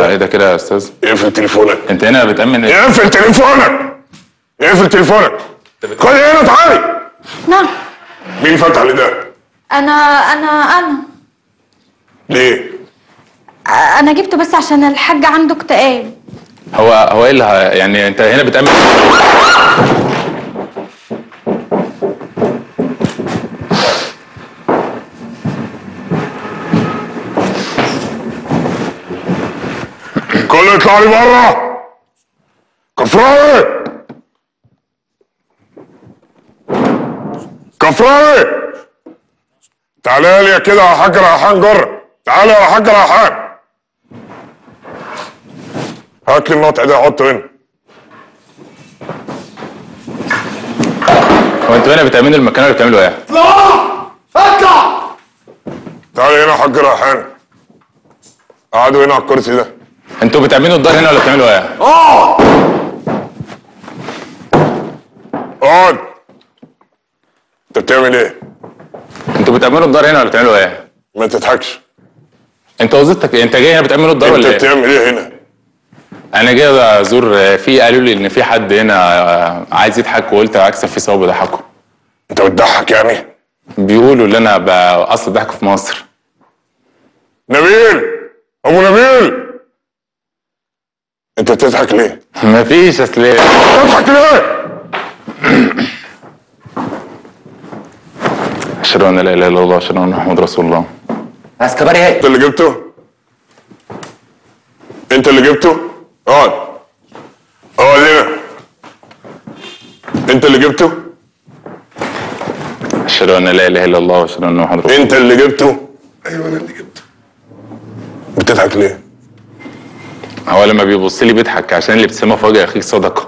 ايه ده كده يا استاذ اقفل تليفونك انت هنا بتامن ايه اقفل تليفونك اقفل تليفونك خد هنا تعالي نعم مين فتح لي ده؟ انا انا انا ليه؟ انا جبته بس عشان الحاج عنده اكتئاب هو هو ايه اللي ه- يعني انت هنا بتامن كله يطلع لي بره كفراوي كفراوي تعالى لي كده يا حاج ريحان جره تعالى يا حاج ريحان هات لي النطع ده حطه هنا هو انتوا هنا بتامنوا المكان ولا بتعملوا ايه؟ تعالى هنا يا حاج ريحان قعدوا هنا على الكرسي ده انتوا بتامنوا الدار هنا ولا بتعملوا ايه؟ اقعد انت بتعمل ايه؟ انتوا بتامنوا الدار هنا ولا بتعملوا ايه؟ ما تضحكش انت وظيفتك ايه؟ انت جاي هنا بتامنوا الدار انت ولا ايه؟ بتعمل ايه هنا؟ انا جاي ازور في قالوا لي ان في حد هنا عايز يضحك وقلت اكسب فيه ثواب اضحكه انت بتضحك يعني؟ بيقولوا ان انا ب- اصل الضحك في مصر نبيل ابو نبيل انت بتضحك ليه؟ مفيش اصل بتضحك ليه؟ اشهد ان لا اله الا الله واشهد ان محمد رسول الله عسكري هي انت اللي جبته؟ انت اللي جبته؟ اقعد اقعد هنا انت اللي جبته؟ اشهد ان لا اله الا الله واشهد ان محمد رسول الله انت اللي جبته؟ ايوه انا اللي جبته بتضحك ليه؟ هو لما بيبص لي بيضحك عشان الابتسامه في وجه اخيك صدقه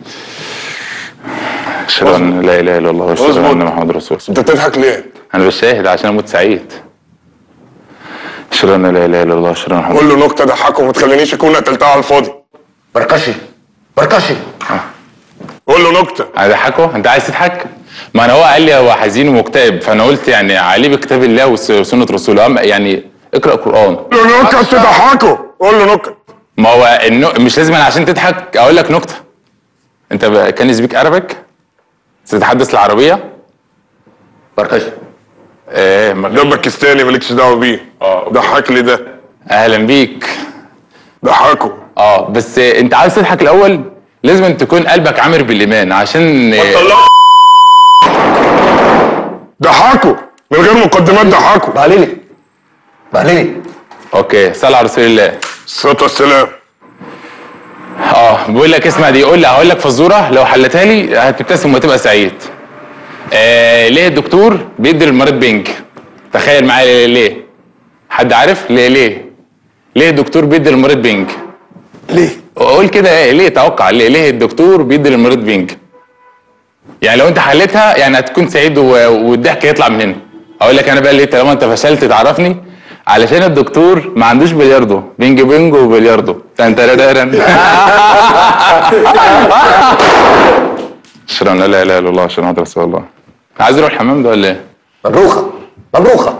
اشهد ان لا اله الا الله واشهد اظبط. ان محمد رسول الله انت بتضحك ليه؟ انا بشاهد عشان اموت سعيد اشهد ان لا اله الا الله واشهد ان محمد قول له نكته ضحكه وما تخلينيش اكون قتلتها على الفاضي بركشي بركشي قول له نكته اضحكه انت عايز تضحك ما انا هو قال لي هو حزين ومكتئب فانا قلت يعني عليه بكتاب الله وس- وسنه رسوله أما يعني اقرا قران قول له نكته تضحكه قول له نكته ما هو النو... مش لازم أنا عشان تضحك اقول لك نكته انت ب... كان يسبيك ارابيك تتحدث العربيه بركشي ايه ما... ده باكستاني مالكش دعوه بيه اه أوكي. ضحك لي ده اهلا بيك ضحكه اه بس انت عايز تضحك الاول لازم أن تكون قلبك عامر بالايمان عشان ضحكه من غير مقدمات ضحكه بهليلي بهليلي اوكي صل على رسول الله الصلاه والسلام اه بيقول لك اسمع دي قول لي هقول لك فزوره لو حلتها لي هتبتسم وتبقى سعيد آه ليه الدكتور بيدي للمريض بنج تخيل معايا ليه, ليه حد عارف ليه ليه ليه الدكتور بيدي للمريض بنج ليه قول كده ايه ليه توقع ليه ليه الدكتور بيدي للمريض بنج يعني لو انت حلتها يعني هتكون سعيد و- والضحك يطلع من هنا اقول لك انا بقى ليه طالما انت فشلت تعرفني علشان الدكتور ما عندوش بلياردو بينج بينج وبلياردو تن ترارارن. اشهد ان لا اله الا الله واشهد ان محمد رسول الله عايز اروح الحمام ده ولا ايه؟ مبروخه مبروخه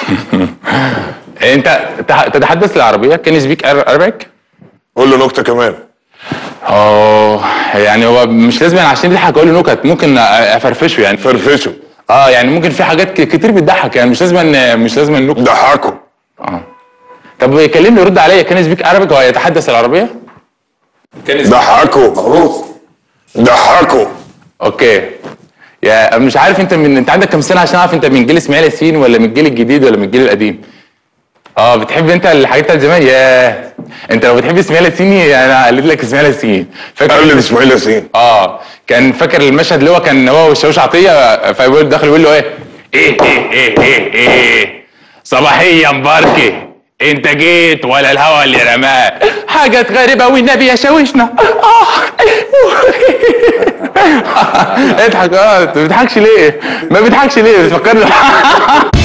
انت تح- تتحدث العربيه كان يسبيك ارابيك قول له نكته كمان اه يعني هو مش لازم يعني عشان يضحك اقول له نكت ممكن افرفشه يعني فرفشه اه يعني ممكن في حاجات ك- كتير بتضحك يعني مش لازم إن- مش لازم النكت ضحكه اه طب يكلمني يرد عليا كان يسبيك ارابيك هو يتحدث العربيه؟ كان يسبيك ضحكه مبروك ضحكه اوكي يا مش عارف انت من انت عندك كام سنه عشان اعرف انت من جيل اسماعيل ياسين ولا من الجيل الجديد ولا من الجيل القديم اه بتحب انت الحاجات بتاعت زمان ياه انت لو بتحب اسماعيل ياسين انا قلت لك اسماعيل ياسين فاكر قلد اسماعيل ياسين اه كان فاكر المشهد اللي هو كان هو والشاويش عطيه فبيقول داخل يقول له ايه ايه ايه ايه ايه ايه صباحيا مباركه انت جيت ولا الهوى اللي رماه حاجات غريبه والنبي يا شاوشنا اه اضحك اه انت ما بتضحكش ليه ما بتضحكش ليه بتفكرني